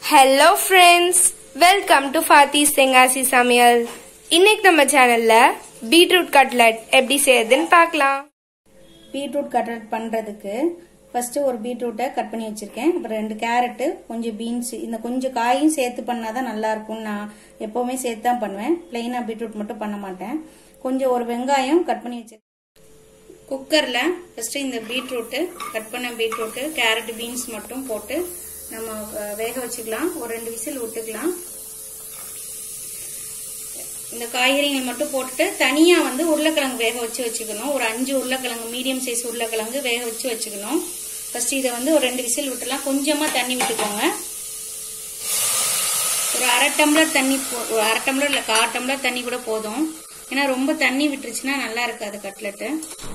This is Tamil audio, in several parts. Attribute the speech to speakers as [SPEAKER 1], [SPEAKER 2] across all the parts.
[SPEAKER 1] hello friends welcome to Fathi's Tenkasi சமையல் இன்னைக்கு நம்ம சேனல்ல பீட்ரூட் கட்லட் எப்படி செய்யறதுன்னு பார்க்கலாம்
[SPEAKER 2] பீட்ரூட் கட்லட் பண்ணுறதுக்கு ஃபஸ்ட்டு ஒரு பீட்ரூட்டை கட் பண்ணி வச்சுருக்கேன் அப்புறம் ரெண்டு கேரட்டு கொஞ்சம் பீன்ஸ் இந்த கொஞ்சம் காயும் சேர்த்து பண்ணால் தான் நல்லாயிருக்கும் நான் எப்போவுமே சேர்த்து தான் பண்ணுவேன் பிளெயினாக பீட்ரூட் மட்டும் பண்ண மாட்டேன் கொஞ்சம் ஒரு வெங்காயம் கட் பண்ணி வச்சிருக்கேன் குக்கரில் ஃபஸ்ட்டு இந்த பீட்ரூட்டு கட் பண்ண பீட்ரூட்டு கேரட் பீன்ஸ் மட்டும் போட்டு நம்ம அஹ், வேக வச்சுக்கலாம் ஒரு ரெண்டு விசில் விட்டுக்கலாம் இந்த காய்கறிகள் மட்டும் போட்டுட்டு தனியா வந்து உருளைக்கிழங்கு வேக வச்சு வச்சுக்கணும் ஒரு அஞ்சு உருளைக்கிழங்கு மீடியம் சைஸ் உருளைக்கிழங்கு வேக வச்சு வச்சுக்கணும் ஃபர்ஸ்ட் இதை வந்து ஒரு ரெண்டு விசில் விட்டுலாம் கொஞ்சமா தண்ணி விட்டுக்கோங்க ஒரு அரை டம்ளர் தண்ணி போ- ஒரு அரை டம்ளர் இல்ல கால் டம்ளர் தண்ணி கூட போதும் ஏன்னா ரொம்ப தண்ணி விட்டுருச்சுன்னா நல்லா இருக்காது கட்லெட்டு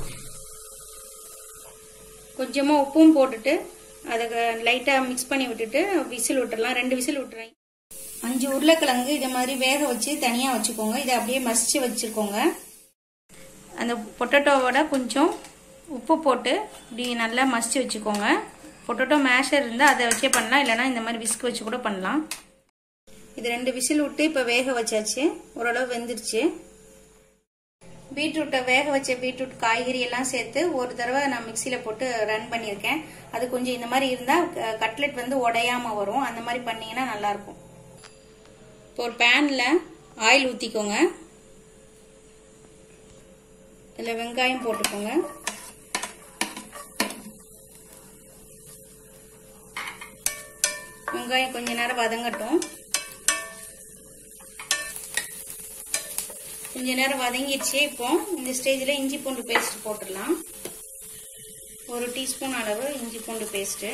[SPEAKER 2] கொஞ்சமா உப்பும் போட்டுட்டு அதை லைட்டா மிக்ஸ் பண்ணி விட்டுட்டு விசில் விட்டுறலாம் ரெண்டு விசில் விட்டுறேன் அஞ்சு உருளைக்கிழங்கு இதை மாதிரி வேக வச்சு தனியா வச்சுக்கோங்க இதை அப்படியே மசிச்சு வச்சுக்கோங்க அந்த பொட்டேட்டோவோட கொஞ்சம் உப்பு போட்டு இப்படி நல்லா மசிச்சு வச்சுக்கோங்க பொட்டேட்டோ மேஷர் இருந்தால் அதை வச்சே பண்ணலாம் இல்லைன்னா இந்த மாதிரி விஸ்க் வச்சு கூட பண்ணலாம் இது ரெண்டு விசில் விட்டு இப்போ வேக வச்சாச்சு ஓரளவு வெந்துருச்சு பீட்ரூட்டை வேக வச்ச பீட்ரூட் காய்கறி எல்லாம் சேர்த்து ஒரு தடவை நான் மிக்சியில் போட்டு ரன் பண்ணியிருக்கேன் அது கொஞ்சம் இந்த மாதிரி இருந்தால் கட்லெட் வந்து உடையாம வரும் அந்த மாதிரி பண்ணீங்கன்னா நல்லா இருக்கும் இப்போ ஒரு பேனில் ஆயில் ஊற்றிக்கோங்க இதில் வெங்காயம் போட்டுக்கோங்க வெங்காயம் கொஞ்ச நேரம் வதங்கட்டும் கொஞ்ச நேரம் வதங்கிடுச்சு இப்போ இந்த ஸ்டேஜில் இஞ்சி பூண்டு பேஸ்ட் போட்டுடலாம் ஒரு டீஸ்பூன் அளவு இஞ்சி பூண்டு பேஸ்ட்டு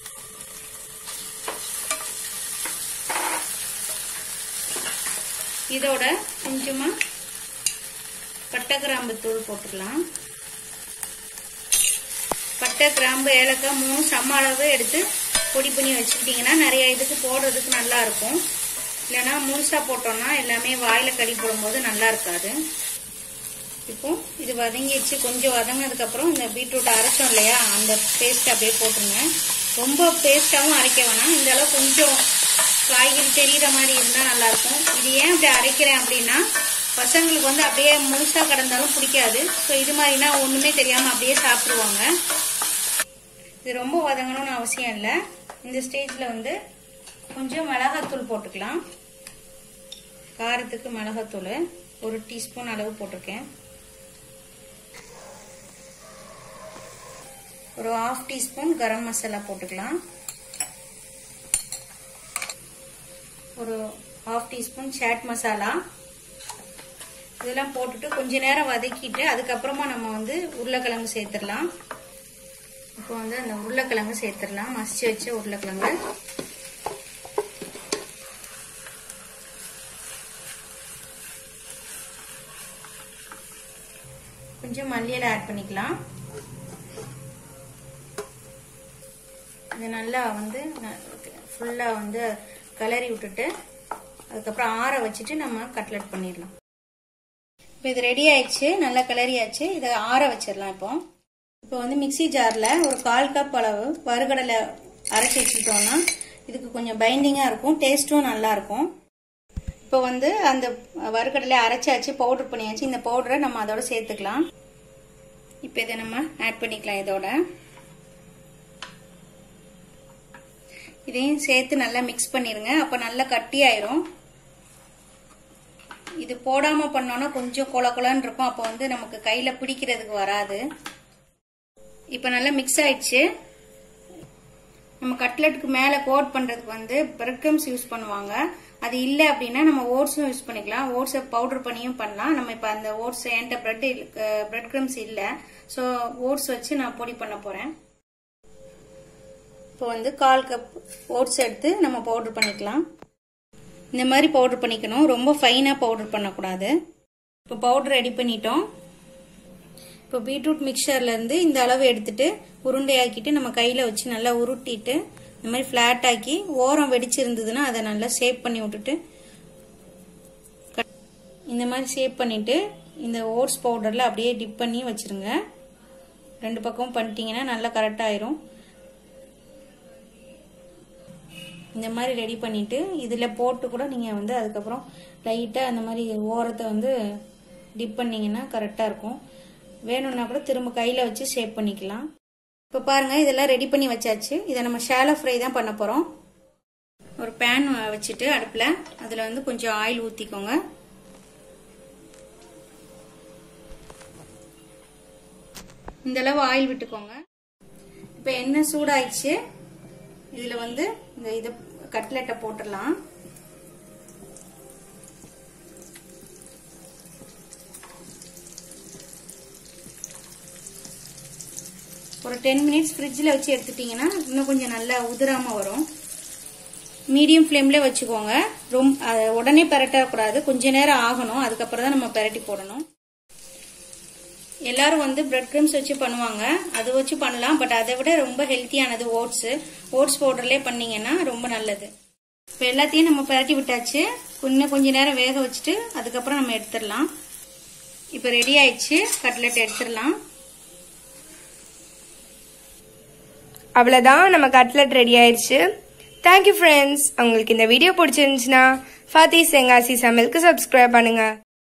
[SPEAKER 2] இதோட கொஞ்சமா பட்டை கிராம்பு தூள் போட்டுடலாம் பட்டை கிராம்பு ஏலக்காய் மூணு சம அளவு எடுத்து பொடி பண்ணி வச்சுக்கிட்டிங்கன்னா நிறைய இதுக்கு போடுறதுக்கு நல்லா இருக்கும் இல்லைன்னா முழுசா போட்டோம்னா எல்லாமே வாயில கடி போடும்போது நல்லா இருக்காது இப்போ இது வதங்கிடுச்சு கொஞ்சம் வதங்கினதுக்கு அப்புறம் இந்த பீட்ரூட் அரைச்சோம் இல்லையா அந்த பேஸ்ட் அப்படியே போட்டுருங்க ரொம்ப பேஸ்டாவும் அரைக்க வேணாம் இந்த அளவு கொஞ்சம் காய்கறி தெரியுற மாதிரி இருந்தா நல்லா இருக்கும் இது ஏன் அப்படி அரைக்கிறேன் அப்படின்னா பசங்களுக்கு வந்து அப்படியே முழுசா கிடந்தாலும் பிடிக்காது ஸோ இது மாதிரினா ஒண்ணுமே தெரியாம அப்படியே சாப்பிடுவாங்க இது ரொம்ப வதங்கணும்னு அவசியம் இல்லை இந்த ஸ்டேஜ்ல வந்து கொஞ்சம் மிளகாத்தூள் போட்டுக்கலாம் காரத்துக்கு மிளகாத்தூள் ஒரு டீஸ்பூன் அளவு போட்டிருக்கேன் ஒரு ஹாஃப் டீஸ்பூன் கரம் மசாலா போட்டுக்கலாம் ஒரு ஹாஃப் டீஸ்பூன் சாட் மசாலா இதெல்லாம் போட்டுட்டு கொஞ்ச நேரம் வதக்கிட்டு அதுக்கப்புறமா நம்ம வந்து உருளைக்கிழங்கு சேர்த்துடலாம் இப்போ வந்து அந்த உருளைக்கிழங்கு சேர்த்துடலாம் மசிச்சு வச்ச உருளைக்கிழங்கு கொஞ்சம் மல்லியில ஆட் பண்ணிக்கலாம் இது நல்லா வந்து ஃபுல்லா வந்து கிளறி விட்டுட்டு அதுக்கப்புறம் ஆற வச்சுட்டு நம்ம கட்லெட் பண்ணிடலாம் இப்போ இது ரெடி ஆயிடுச்சு நல்லா கிளறியாச்சு இதை ஆற வச்சிடலாம் இப்போ இப்போ வந்து மிக்ஸி ஜார்ல ஒரு கால் கப் அளவு வறுகடலை அரைச்சி வச்சுக்கிட்டோம்னா இதுக்கு கொஞ்சம் பைண்டிங்கா இருக்கும் டேஸ்ட்டும் நல்லா இருக்கும் இப்போ வந்து அந்த வறுகடலை அரைச்சாச்சு பவுடர் பண்ணியாச்சு இந்த பவுடரை நம்ம அதோட சேர்த்துக்கலாம் இப்போ இதை நம்ம ஆட் பண்ணிக்கலாம் இதோட இதையும் சேர்த்து நல்லா மிக்ஸ் பண்ணிருங்க அப்ப நல்லா கட்டி ஆயிரும் இது போடாம பண்ணோம்னா கொஞ்சம் கொல கொலன்னு இருக்கும் அப்போ வந்து நமக்கு கையில பிடிக்கிறதுக்கு வராது இப்ப நல்லா மிக்ஸ் ஆயிடுச்சு நம்ம கட்லெட்டுக்கு மேல கோட் பண்றதுக்கு வந்து பிரெட் யூஸ் பண்ணுவாங்க அது இல்லை அப்படின்னா நம்ம ஓட்ஸும் யூஸ் பண்ணிக்கலாம் ஓட்ஸை பவுடர் பண்ணியும் பண்ணலாம் நம்ம இப்போ அந்த ஓட்ஸ் என்கிட்ட பிரெட் பிரெட் கிரம்ஸ் இல்லை ஸோ ஓட்ஸ் வச்சு நான் பொடி பண்ண போறேன் இப்போ வந்து கால் கப் ஓட்ஸ் எடுத்து நம்ம பவுடர் பண்ணிக்கலாம் இந்த மாதிரி பவுடர் பண்ணிக்கணும் ரொம்ப ஃபைனாக பவுடர் பண்ணக்கூடாது இப்போ பவுடர் ரெடி பண்ணிட்டோம் இப்போ பீட்ரூட் மிக்சர்ல இருந்து இந்த அளவு எடுத்துட்டு உருண்டையாக்கிட்டு நம்ம கையில வச்சு நல்லா உருட்டிட்டு இந்த மாதிரி ஃபிளாட் ஆக்கி ஓரம் வெடிச்சிருந்ததுன்னா அதை நல்லா ஷேப் பண்ணி விட்டுட்டு cut- இந்த மாதிரி ஷேப் பண்ணிட்டு இந்த ஓட்ஸ் பவுடர்ல அப்படியே டிப் பண்ணி வச்சிருங்க ரெண்டு பக்கமும் பண்ணிட்டீங்கன்னா நல்லா கரெக்டாக ஆயிரும் இந்த மாதிரி ரெடி பண்ணிட்டு இதில் போட்டு கூட நீங்கள் வந்து அதுக்கப்புறம் லைட்டாக அந்த மாதிரி ஓரத்தை வந்து டிப் பண்ணிங்கன்னா கரெக்டாக இருக்கும் வேணும்னா கூட திரும்ப கையில் வச்சு ஷேப் பண்ணிக்கலாம் இப்போ பாருங்க இதெல்லாம் ரெடி பண்ணி வச்சாச்சு இதை நம்ம ஷாலோ ஃப்ரை தான் பண்ண போகிறோம் ஒரு பேன் வச்சுட்டு அடுப்பில் அதில் வந்து கொஞ்சம் ஆயில் ஊற்றிக்கோங்க இந்த அளவு ஆயில் விட்டுக்கோங்க இப்போ எண்ணெய் சூடாயிடுச்சு இதில் வந்து இந்த இது கட்லெட்டை போட்டுடலாம் ஒரு டென் மினிட்ஸ் ஃப்ரிட்ஜில் வச்சு எடுத்துட்டிங்கன்னா இன்னும் கொஞ்சம் நல்லா உதிராமல் வரும் மீடியம் ஃப்ளேம்லேயே வச்சுக்கோங்க ரொம்ப உடனே பெரட்டக்கூடாது கொஞ்ச நேரம் ஆகணும் அதுக்கப்புறம் தான் நம்ம பெரட்டி போடணும் எல்லாரும் வந்து பிரெட் கிரம்ஸ் வச்சு பண்ணுவாங்க அது வச்சு பண்ணலாம் பட் அதை விட ரொம்ப ஹெல்த்தியானது ஓட்ஸ் ஓட்ஸ் பவுடர்லேயே பண்ணீங்கன்னா ரொம்ப நல்லது இப்போ எல்லாத்தையும் நம்ம பெரட்டி விட்டாச்சு இன்னும் கொஞ்ச நேரம் வேக வச்சுட்டு அதுக்கப்புறம் நம்ம எடுத்துடலாம் இப்போ ரெடி ஆயிடுச்சு கட்லெட் எடுத்துடலாம்
[SPEAKER 1] அவ்வளோதான் நம்ம கட்லெட் ரெடி ஆயிடுச்சு தேங்க்யூ ஃப்ரெண்ட்ஸ் உங்களுக்கு இந்த வீடியோ பிடிச்சிருந்துச்சுன்னா ஃபாத்தி செங்காசி சமையலுக்கு சப்ஸ்கிரைப் பண்ணுங்க